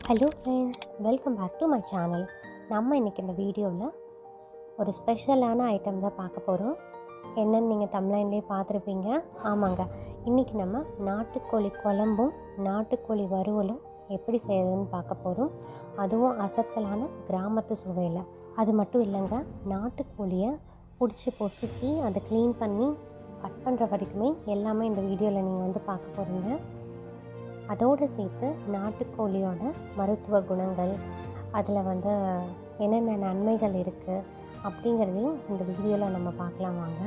hello friends welcome back to my channel நம்ம இன்றைக்கி இந்த வீடியோவில் ஒரு ஸ்பெஷலான ஐட்டம் தான் பார்க்க போகிறோம் என்னன்னு நீங்கள் தமிழ்லேயே பார்த்துருப்பீங்க ஆமாங்க இன்றைக்கி நம்ம நாட்டுக்கோழி குழம்பும் நாட்டுக்கோழி வறுவலும் எப்படி செய்யறதுன்னு பார்க்க போகிறோம் அதுவும் அசத்தலான கிராமத்து சுவையில் அது மட்டும் இல்லைங்க நாட்டுக்கோழியை பிடிச்சி பொசுக்கி அதை க்ளீன் பண்ணி கட் பண்ணுற வரைக்குமே எல்லாமே இந்த வீடியோவில் நீங்கள் வந்து பார்க்க போகிறீங்க அதோடு சேர்த்து நாட்டுக்கோழியோட மருத்துவ குணங்கள் அதில் வந்து என்னென்ன நன்மைகள் இருக்குது அப்படிங்கிறதையும் இந்த வீடியோவில் நம்ம பார்க்கலாம் வாங்க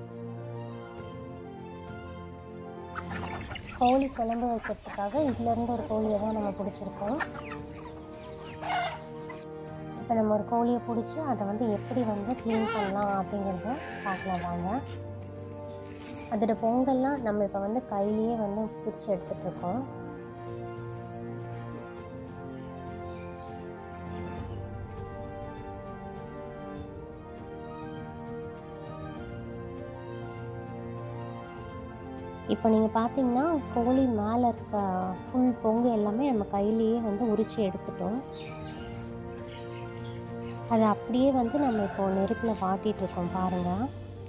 கோழி குழம்பு வைக்கிறதுக்காக இதுலேருந்து ஒரு கோழியை தான் நம்ம பிடிச்சிருக்கோம் இப்போ நம்ம ஒரு கோழியை பிடிச்சி அதை வந்து எப்படி வந்து க்ளீன் பண்ணலாம் அப்படிங்கிறத பார்க்கலாம் வாங்க அதோட பொங்கல்லாம் நம்ம இப்போ வந்து கையிலேயே வந்து பிரித்து எடுத்துகிட்ருக்கோம் இப்போ நீங்கள் பார்த்தீங்கன்னா கோழி மேலே இருக்க ஃபுல் பொங்கு எல்லாமே நம்ம கையிலேயே வந்து உரித்து எடுத்துட்டோம் அதை அப்படியே வந்து நம்ம இப்போ நெருப்பில் வாட்டிகிட்ருக்கோம் பாருங்கள்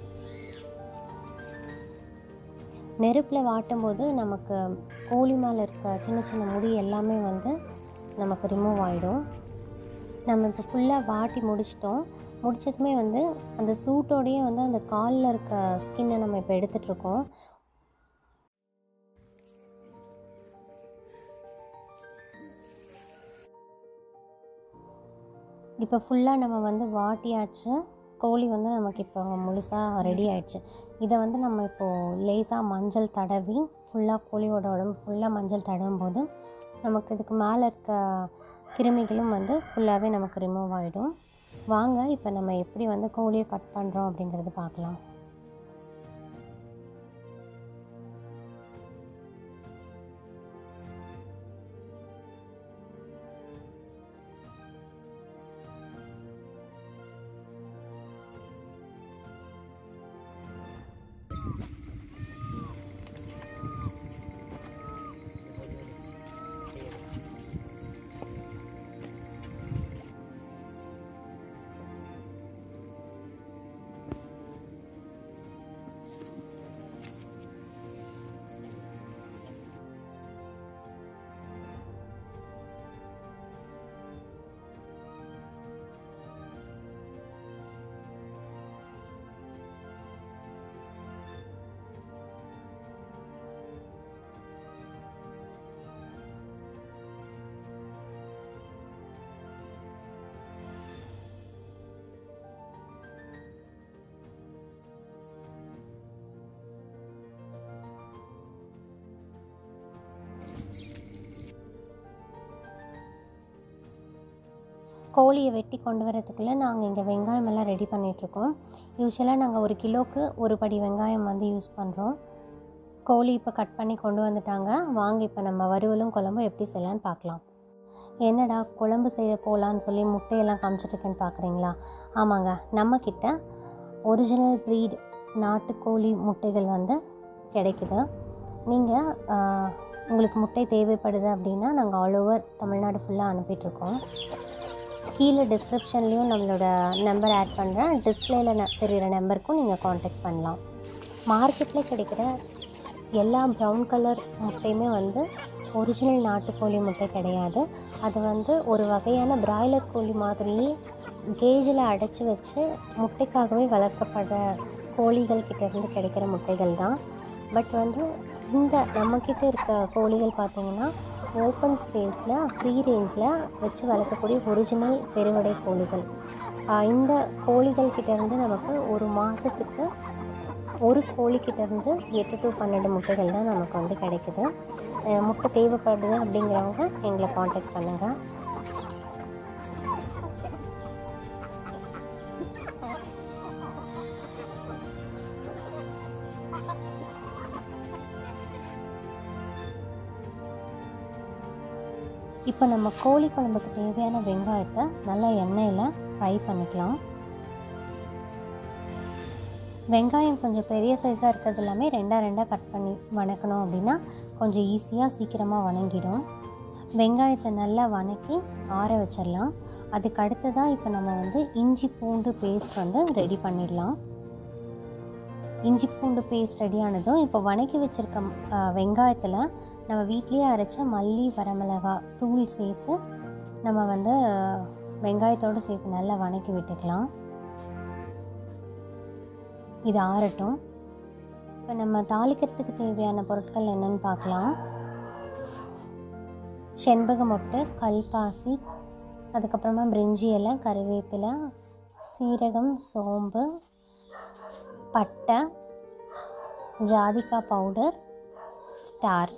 நெருப்பில் வாட்டும் போது நமக்கு கோழி மேலே இருக்க சின்ன சின்ன முடி எல்லாமே வந்து நமக்கு ரிமூவ் ஆகிடும் நம்ம இப்போ ஃபுல்லாக வாட்டி முடிச்சிட்டோம் முடிச்சதுமே வந்து அந்த சூட்டோடையே வந்து அந்த காலில் இருக்க ஸ்கின்னை நம்ம இப்போ எடுத்துகிட்ருக்கோம் இப்போ ஃபுல்லாக நம்ம வந்து வாட்டியாச்சு கோழி வந்து நமக்கு இப்போ முழுசாக ரெடி ஆயிடுச்சு இதை வந்து நம்ம இப்போது லேசாக மஞ்சள் தடவி ஃபுல்லாக கோழியோட உடம்பு ஃபுல்லாக மஞ்சள் தடவும் போது நமக்கு இதுக்கு மேலே இருக்க கிருமிகளும் வந்து ஃபுல்லாகவே நமக்கு ரிமூவ் ஆகிடும் வாங்க இப்போ நம்ம எப்படி வந்து கோழியை கட் பண்ணுறோம் அப்படிங்கிறது பார்க்கலாம் கோழியை வெட்டி கொண்டு வரதுக்குள்ளே நாங்கள் இங்கே வெங்காயம் எல்லாம் ரெடி பண்ணிகிட்ருக்கோம் யூஸ்வலாக நாங்கள் ஒரு கிலோவுக்கு ஒரு படி வெங்காயம் வந்து யூஸ் பண்ணுறோம் கோழி இப்போ கட் பண்ணி கொண்டு வந்துட்டாங்க வாங்க இப்போ நம்ம வறுவலும் குழம்பும் எப்படி செய்யலான்னு பார்க்கலாம் என்னடா குழம்பு செய்ய போகலான்னு சொல்லி முட்டையெல்லாம் காமிச்சிட்ருக்கேன்னு பார்க்குறீங்களா ஆமாங்க நம்மக்கிட்ட ஒரிஜினல் ப்ரீட் நாட்டுக்கோழி முட்டைகள் வந்து கிடைக்குது நீங்கள் உங்களுக்கு முட்டை தேவைப்படுது அப்படின்னா நாங்கள் ஆல் ஓவர் தமிழ்நாடு ஃபுல்லாக அனுப்பிட்டுருக்கோம் கீழே டிஸ்கிரிப்ஷன்லேயும் நம்மளோட நம்பர் ஆட் பண்ணுறேன் டிஸ்பிளேயில் தெரிகிற நம்பருக்கும் நீங்கள் காண்டாக்ட் பண்ணலாம் மார்க்கெட்டில் கிடைக்கிற எல்லா ப்ரௌன் கலர் முட்டையுமே வந்து ஒரிஜினல் நாட்டுக்கோழி முட்டை கிடையாது அது வந்து ஒரு வகையான பிராய்லர் கோழி மாதிரியே கேஜில் அடைச்சி வச்சு முட்டைக்காகவே வளர்க்கப்படுற கோழிகள் கிட்டேருந்து கிடைக்கிற முட்டைகள் தான் பட் வந்து இந்த நம்மக்கிட்ட இருக்க கோழிகள் பார்த்திங்கன்னா ஓப்பன் ஸ்பேஸில் ஃப்ரீ ரேஞ்சில் வச்சு வளர்க்கக்கூடிய ஒரிஜினல் பெருவடை கோழிகள் இந்த கோழிகள் கிட்டேருந்து நமக்கு ஒரு மாதத்துக்கு ஒரு கோழிக்கிட்டேருந்து எட்டு டு பன்னெண்டு முட்டைகள் தான் நமக்கு வந்து கிடைக்குது முட்டை தேவைப்படுது அப்படிங்கிறவங்க எங்களை காண்டாக்ட் பண்ணுங்கள் இப்போ நம்ம கோழி குழம்புக்கு தேவையான வெங்காயத்தை நல்லா எண்ணெயில் ஃப்ரை பண்ணிக்கலாம் வெங்காயம் கொஞ்சம் பெரிய சைஸாக இருக்கிறது எல்லாமே ரெண்டாக ரெண்டாக கட் பண்ணி வணக்கணும் அப்படின்னா கொஞ்சம் ஈஸியாக சீக்கிரமாக வணங்கிடும் வெங்காயத்தை நல்லா வணக்கி ஆற வச்சிடலாம் அதுக்கு அடுத்ததாக இப்போ நம்ம வந்து இஞ்சி பூண்டு பேஸ்ட் வந்து ரெடி பண்ணிடலாம் இஞ்சி பூண்டு பேஸ்ட் ரெடியானதும் இப்போ வணக்கி வச்சுருக்க வெங்காயத்தில் நம்ம வீட்லேயே அரைச்ச மல்லி வரமிளகா தூள் சேர்த்து நம்ம வந்து வெங்காயத்தோடு சேர்த்து நல்லா வணக்கி விட்டுக்கலாம் இது ஆறட்டும் இப்போ நம்ம தாளிக்கிறதுக்கு தேவையான பொருட்கள் என்னென்னு பார்க்கலாம் செண்பக மொட்டு கல்பாசி அதுக்கப்புறமா பிரிஞ்சி இலை கருவேப்பிலை சீரகம் சோம்பு பட்டை ஜாதிக்காய் பவுடர் ஸ்டார்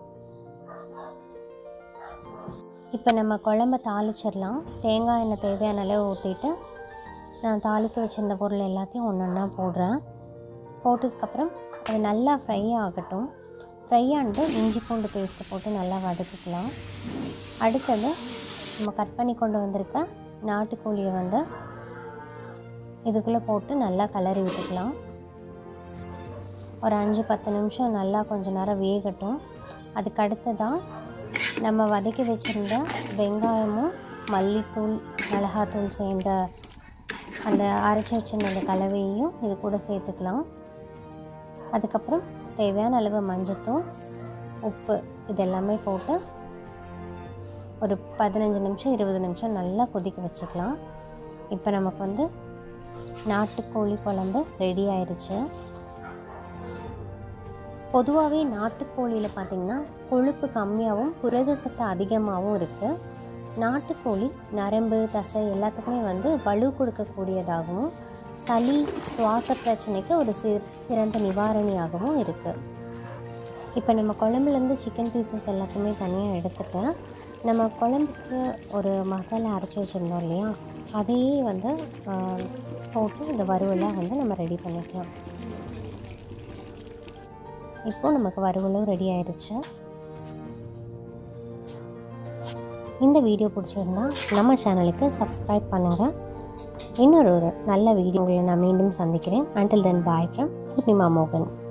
இப்போ நம்ம குழம்ப தாளிச்சிடலாம் தேங்காய் எண்ணெய் தேவையான அளவு ஊற்றிட்டு நான் தாளிக்க வச்சிருந்த பொருள் எல்லாத்தையும் ஒன்று ஒன்றா போடுறேன் போட்டதுக்கப்புறம் அது நல்லா ஃப்ரை ஆகட்டும் ஃப்ரை ஆனது இஞ்சி பூண்டு பேஸ்ட்டை போட்டு நல்லா வதக்கிக்கலாம் அடுத்தது நம்ம கட் பண்ணி கொண்டு வந்திருக்க நாட்டுக்கோழியை வந்து இதுக்குள்ளே போட்டு நல்லா கலரி விட்டுக்கலாம் ஒரு அஞ்சு பத்து நிமிஷம் நல்லா கொஞ்ச நேரம் வேகட்டும் அதுக்கு அடுத்ததாக நம்ம வதக்கி வச்சுருந்த வெங்காயமும் மல்லித்தூள் மிளகாத்தூள் சேர்ந்த அந்த அரைச்சி வச்சிருந்த அந்த கலவையையும் இது கூட சேர்த்துக்கலாம் அதுக்கப்புறம் தேவையான அளவு மஞ்சத்தூள் உப்பு இது எல்லாமே போட்டு ஒரு பதினஞ்சு நிமிஷம் இருபது நிமிஷம் நல்லா கொதிக்க வச்சுக்கலாம் இப்போ நமக்கு வந்து நாட்டுக்கோழி குழம்பு ரெடி ஆயிடுச்சு பொதுவாகவே நாட்டுக்கோழியில் பார்த்திங்கன்னா கொழுப்பு கம்மியாகவும் புரத சத்து அதிகமாகவும் இருக்குது நாட்டுக்கோழி நரம்பு தசை எல்லாத்துக்குமே வந்து வலு கொடுக்கக்கூடியதாகவும் சளி சுவாச பிரச்சனைக்கு ஒரு சி சிறந்த நிவாரணியாகவும் இருக்குது இப்போ நம்ம குழம்புலேருந்து சிக்கன் பீசஸ் எல்லாத்தையுமே தனியாக எடுத்துட்டு நம்ம குழம்புக்கு ஒரு மசாலா அரைச்சி வச்சுருந்தோம் இல்லையா அதையே வந்து போட்டு இந்த வறுவலாக வந்து நம்ம ரெடி பண்ணிக்கலாம் இப்போது நமக்கு வறுவலும் ரெடி ஆயிடுச்சு இந்த வீடியோ பிடிச்சிருந்தா நம்ம சேனலுக்கு சப்ஸ்கிரைப் பண்ணுங்கள் இன்னொரு ஒரு நல்ல வீடியோவில் நான் மீண்டும் சந்திக்கிறேன் until then bye from Poornima மோகன்